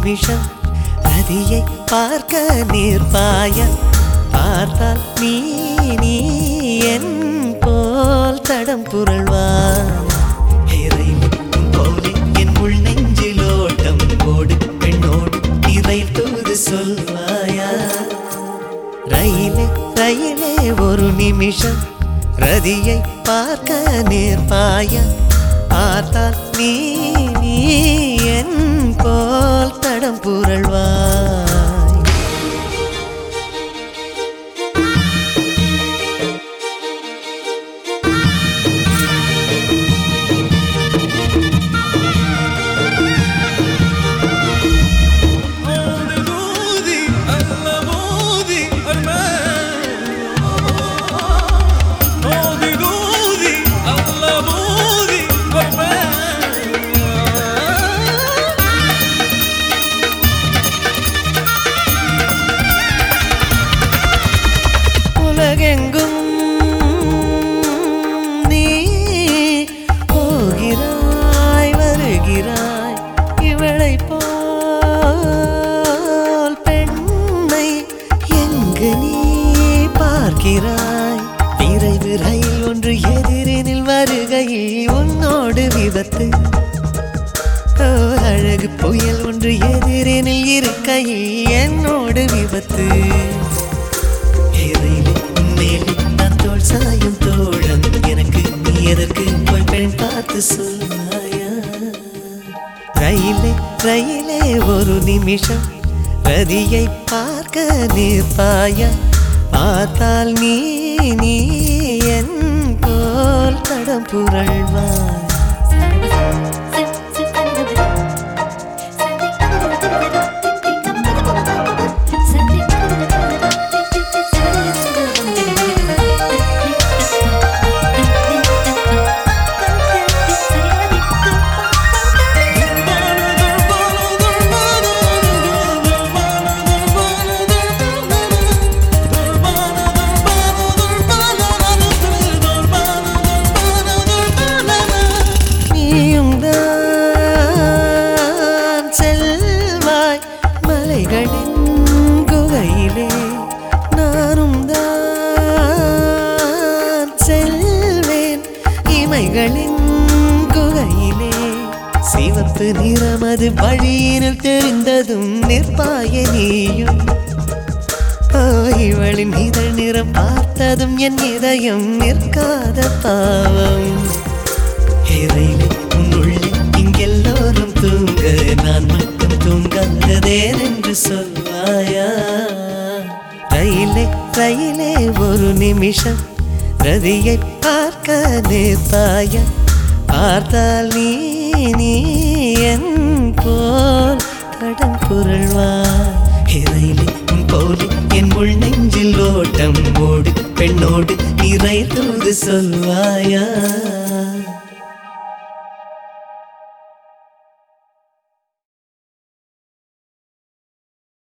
நிமிஷம் ரதியை பார்க்க நிற்பாய பார்த்தால் நீ நீ என் போல் தடம் புரள்வாய் இறைவன் போலே என் உள் நெஞ்சிலோட்டம் ஓடு பெண்ணோடு இறை தூது சொல்வாயா ரயிலே ரயிலே ஒரு நிமிஷம் ரதியை பார்க்க நேர்பாய பார்த்தால் நீ நீ என் போல் தடம் புரள்வாய் مودي الله مودي أرمان مودي مودي الله مودي أرمان உலகெங்கும் நீ போகிறாய் வருகிறாய் இவளை போல் பெண்ணை எங்கு நீ பார்க்கிறாய் விரைவு ரயில் ஒன்று எதிரினில் வருகையில் உன்னோடு விபத்து ஓ, அழகு புயல் ஒன்று எதிரினில் இருக்கையில் என்னோடு விபத்து இறையிலே உன்மேலே நான் தோள் சாயும் தோழன் எனக்கு நீ எதற்கு போய் பெண் பார்த்து சொல்வாயா ரயிலே ரயிலே ஒரு நிமிஷம் ரதியை பார்க்க நிற்பாயா பார்த்தால் நீ நீ என் போல் தடம் புரள்வாய் நீயும் தான் செல்வாய் மலைகளின் குகையிலே நானும் தான் செல்வேன் இமைகளின் குகையிலே சிவப்பு நிறமது வழியினில் தெரிந்ததும் நிற்பாய நீயும் ஓ, இவளின் இதழ் நிறம் பார்த்ததும் என் இதயம் நிற்காத பாவம் இறையிலே உன்னுள்ளே இங்கெல்லோரும் தூங்க நான் மட்டும் தூங்காததேன் என்று சொல்வாயா ரயிலே ரயிலே ஒரு நிமிஷம் ரதியை பார்க்க நிற்பாயா பார்த்தால் நீ நீ என் போல் தடம் புரள்வாய் இறையிலே உன் போலே என் உள் நெஞ்சில் ஓட்டம் ஓடு பெண்ணோடு இறை தூது சொல்வாயா